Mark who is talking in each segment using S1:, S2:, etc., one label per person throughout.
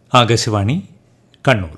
S1: Akashvani Kannur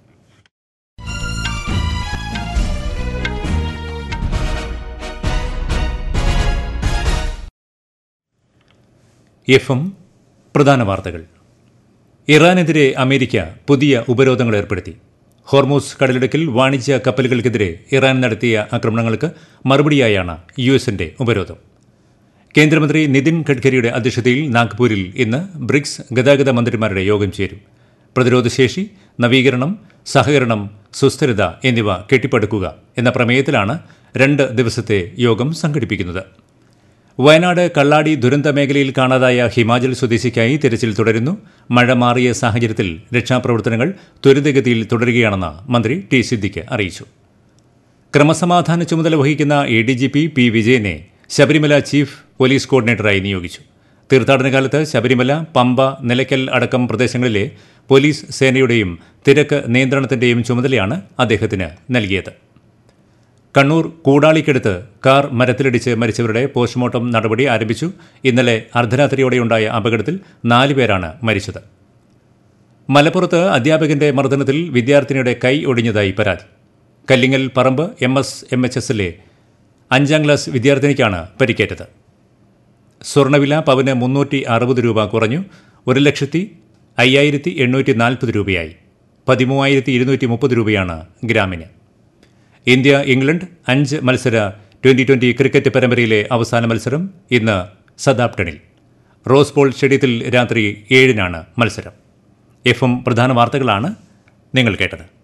S1: F M പ്രധാന വാർത്തകൾ ഇറാനെതിരെ അമേരിക്ക പുതിയ ഉപരോധങ്ങൾ ഏർപ്പെടുത്തി ഹോർമൂസ് കടലിടുക്കിൽ വാണിജ്യ കപ്പലുകൾക്കെതിരെ ഇറാൻ നടത്തിയ ആക്രമണങ്ങൾക്ക് മറുപടിയായാണ് യു എസിന്റെ ഉപരോധം കേന്ദ്രമന്ത്രി നിതിൻ ഗഡ്കരിയുടെ അധ്യക്ഷതയിൽ നാഗ്പൂരിൽ ഇന്ന് ബ്രിക്സ് ഗതാഗത മന്ത്രിമാരുടെ യോഗം ചേരും പ്രതിരോധശേഷി നവീകരണം സഹകരണം സുസ്ഥിരത എന്നിവ കെട്ടിപ്പടുക്കുക എന്ന പ്രമേയത്തിലാണ് രണ്ട് ദിവസത്തെ യോഗം സംഘടിപ്പിക്കുന്നത് വയനാട് കള്ളാടി ദുരന്ത മേഖലയിൽ കാണാതായ ഹിമാചൽ സ്വദേശിക്കായി തിരച്ചിൽ തുടരുന്നു മഴ മാറിയ സാഹചര്യത്തിൽ രക്ഷാപ്രവർത്തനങ്ങൾ ത്വരിതഗതിയിൽ തുടരുകയാണെന്ന് മന്ത്രി ടി സിദ്ദിഖ് അറിയിച്ചു ക്രമസമാധാന ചുമതല വഹിക്കുന്ന A D G P P വിജയനെ ശബരിമല ചീഫ് പോലീസ് കോർഡിനേറ്ററായി നിയോഗിച്ചു തീർത്ഥാടന കാലത്ത് ശബരിമല പമ്പ നിലയ്ക്കൽ അടക്കം പ്രദേശങ്ങളിലെ പോലീസ് സേനയുടെയും തിരക്ക് നിയന്ത്രണത്തിന്റെയും ചുമതലയാണ് അദ്ദേഹത്തിന് നൽകിയത് കണ്ണൂർ കൂടാളിക്കടുത്ത് കാർ മരത്തിലിടിച്ച് മരിച്ചവരുടെ പോസ്റ്റ്മോർട്ടം നടപടി ആരംഭിച്ചു ഇന്നലെ അർദ്ധരാത്രിയോടെയുണ്ടായ അപകടത്തിൽ നാലുപേരാണ് മരിച്ചത് മലപ്പുറത്ത് അധ്യാപകന്റെ മർദ്ദനത്തിൽ വിദ്യാർത്ഥിനിയുടെ കൈ ഒടിഞ്ഞതായി പരാതി കല്ലിങ്ങൽ പറമ്പ് എം എസ് എം എച്ച് എസിലെ അഞ്ചാം ക്ലാസ് വിദ്യാർത്ഥിനിക്കാണ് പരിക്കേറ്റത് സ്വർണ്ണവില പവന് മുന്നൂറ്റി അറുപത് രൂപ കുറഞ്ഞു ഒരു ലക്ഷത്തി അയ്യായിരത്തി എണ്ണൂറ്റി നാൽപ്പത് രൂപയായി പതിമൂവായിരത്തി ഇരുന്നൂറ്റി മുപ്പത് രൂപയാണ് ഗ്രാമിന് ഇന്ത്യ ഇംഗ്ലണ്ട് അഞ്ച് മത്സര ട്വന്റി ട്വന്റി ക്രിക്കറ്റ് പരമ്പരയിലെ അവസാന മത്സരം ഇന്ന് സദാപ്ടണിൽ റോസ് ബോൾ സ്റ്റേഡിയത്തിൽ രാത്രി ഏഴിനാണ് മത്സരം എഫ് എം പ്രധാന വാർത്തകളാണ് നിങ്ങൾ കേട്ടത്